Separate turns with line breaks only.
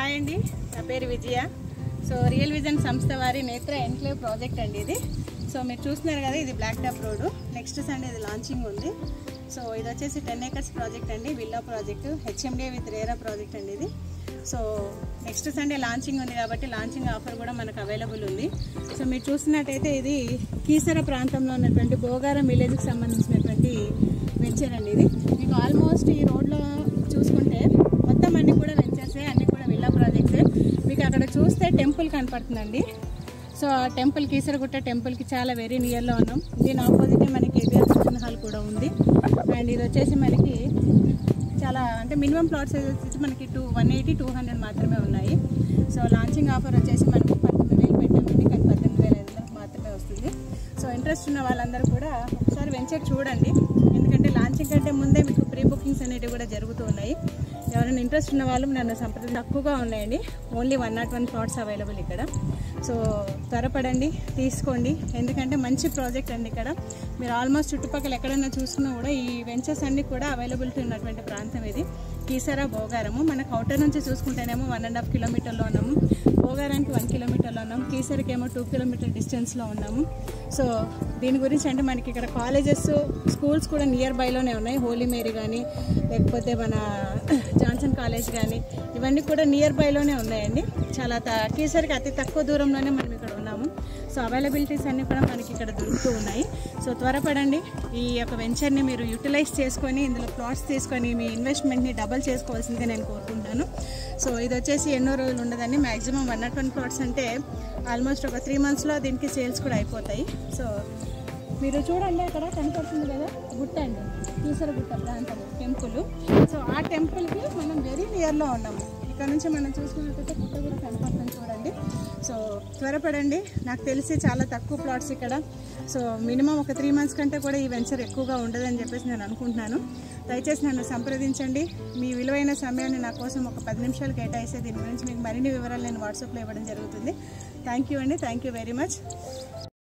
hi అండి నా పేరు విజయ సో రియల్ విజన్ సంస్థ వారి నేత్ర ఎన్క్లేవ్ ప్రాజెక్ట్ అండి ఇది సో మీరు చూస్తున్నారు కదా ఇది black top road next Sunday ఇది లాంచింగ్ ఉంది సో ఇది వచ్చేసి టెన్ ఏకర్స్ ప్రాజెక్ట్ అండి villa project HMDA with RERA project అండి ఇది సో నెక్స్ట్ సండే లాంచింగ్ ఉంది కాబట్టి లాంచింగ్ ఆఫర్ కూడా మనకు అవైలబుల్ ఉంది సో మీరు చూస్తున్నట్టయితే ఇది కీసర ప్రాంతంలో ఉన్నటువంటి భోగారం విలేజ్కి సంబంధించినటువంటి వెంచర్ అండి ఇది మీకు ఆల్మోస్ట్ ఈ రోడ్లో చూసుకుంటే మొత్తం అన్ని కూడా వెంచర్సే అన్ని కూడా విల్లా ప్రాజెక్ట్సే మీకు అక్కడ చూస్తే టెంపుల్ కనపడుతుందండి సో ఆ టెంపుల్ కీసరగుట్ట టెంపుల్కి చాలా వెరీ నియర్లో ఉన్నాం దీని ఆపోజిట్ మనకి ఏబిఆర్ ఫంక్షన్ హాల్ కూడా ఉంది అండ్ ఇది వచ్చేసి మనకి చాలా అంటే మినిమం ప్లాట్ సైజ్ వచ్చేసి మనకి two one eighty two hundred మాత్రమే ఉన్నాయి సో లాంచింగ్ ఆఫర్ వచ్చేసి మనకి పంతొమ్మిది వేలు పెట్టామండి కానీ పద్దెనిమిది వేల ఐదు వందలకు మాత్రమే వస్తుంది సో ఇంట్రెస్ట్ ఉన్న వాళ్ళందరూ కూడా ఒకసారి వెంచర్ చూడండి ఎందుకంటే లాంచింగ్ కంటే ముందే మీకు ప్రీ బుకింగ్స్ అనేవి కూడా జరుగుతూ ఉన్నాయి ఎవరైనా ఇంట్రెస్ట్ ఉన్న వాళ్ళు నన్ను సంప్రదించి తక్కువగా ఉన్నాయండి only one not one plots available ఇక్కడ సో త్వరపడండి తీసుకోండి ఎందుకంటే మంచి ప్రాజెక్ట్ అండి ఇక్కడ మీరు ఆల్మోస్ట్ చుట్టుపక్కల ఎక్కడైనా చూసుకున్నా కూడా ఈ వెంచర్స్ అన్ని కూడా అవైలబిలిటీ ఉన్నటువంటి ప్రాంతం ఇది కీసరా భోగారము మనకు అవుటర్ నుంచి చూసుకుంటేనేమో వన్ అండ్ హాఫ్ కిలోమీటర్లో ఉన్నాము భోగారానికి వన్ కిలోమీటర్లో ఉన్నాము కీసరికి ఏమో టూ కిలోమీటర్ డిస్టెన్స్లో ఉన్నాము సో దీని గురించి అంటే మనకి ఇక్కడ కాలేజెస్ స్కూల్స్ కూడా నియర్ బైలోనే ఉన్నాయి హోలీ మేరీ కానీ లేకపోతే మన జాన్సన్ కాలేజ్ కానీ ఇవన్నీ కూడా నియర్ బైలోనే ఉన్నాయండి చాలా త కీసరికి అతి తక్కువ దూరంలోనే మనం ఇక్కడ ఉన్నాము సో అవైలబిలిటీస్ అన్నీ కూడా మనకి ఇక్కడ దొరుకుతూ ఉన్నాయి సో త్వరపడండి ఈ యొక్క వెంచర్ని మీరు యూటిలైజ్ చేసుకొని ఇందులో ప్లాట్స్ తీసుకొని మీ ఇన్వెస్ట్మెంట్ని డబల్ చేసుకోవాల్సిందిగా నేను కోరుకుంటాను సో ఇది వచ్చేసి ఎన్నో రోజులు ఉండదండి maximum one not one plots అంటే ఆల్మోస్ట్ ఒక త్రీ మంత్స్లో దీనికి సేల్స్ కూడా అయిపోతాయి సో మీరు చూడండి అక్కడ కనపడుతుంది కదా గుట్ట అండి కీసర గుట్ట ప్రాంతం టెంపుల్ సో ఆ టెంపుల్కి మనం వెరీ నియర్లో ఉన్నాము ఇక్కడ నుంచి మనం చూసుకున్నట్టయితే గుట్ట కూడా కనపడుతుంది చూడండి సో త్వరపడండి నాకు తెలిసి చాలా తక్కువ ప్లాట్స్ ఇక్కడ సో మినిమం ఒక త్రీ మంత్స్ కంటే కూడా ఈ వెంచర్ ఎక్కువగా ఉండదని చెప్పేసి నేను అనుకుంటున్నాను దయచేసి నన్ను సంప్రదించండి మీ విలువైన సమయాన్ని నా కోసం ఒక పది నిమిషాలు కేటాయిస్తే దీని గురించి మీకు మరిన్ని వివరాలు నేను వాట్సాప్లో ఇవ్వడం జరుగుతుంది థ్యాంక్ యూ అండి థ్యాంక్ యూ వెరీ మచ్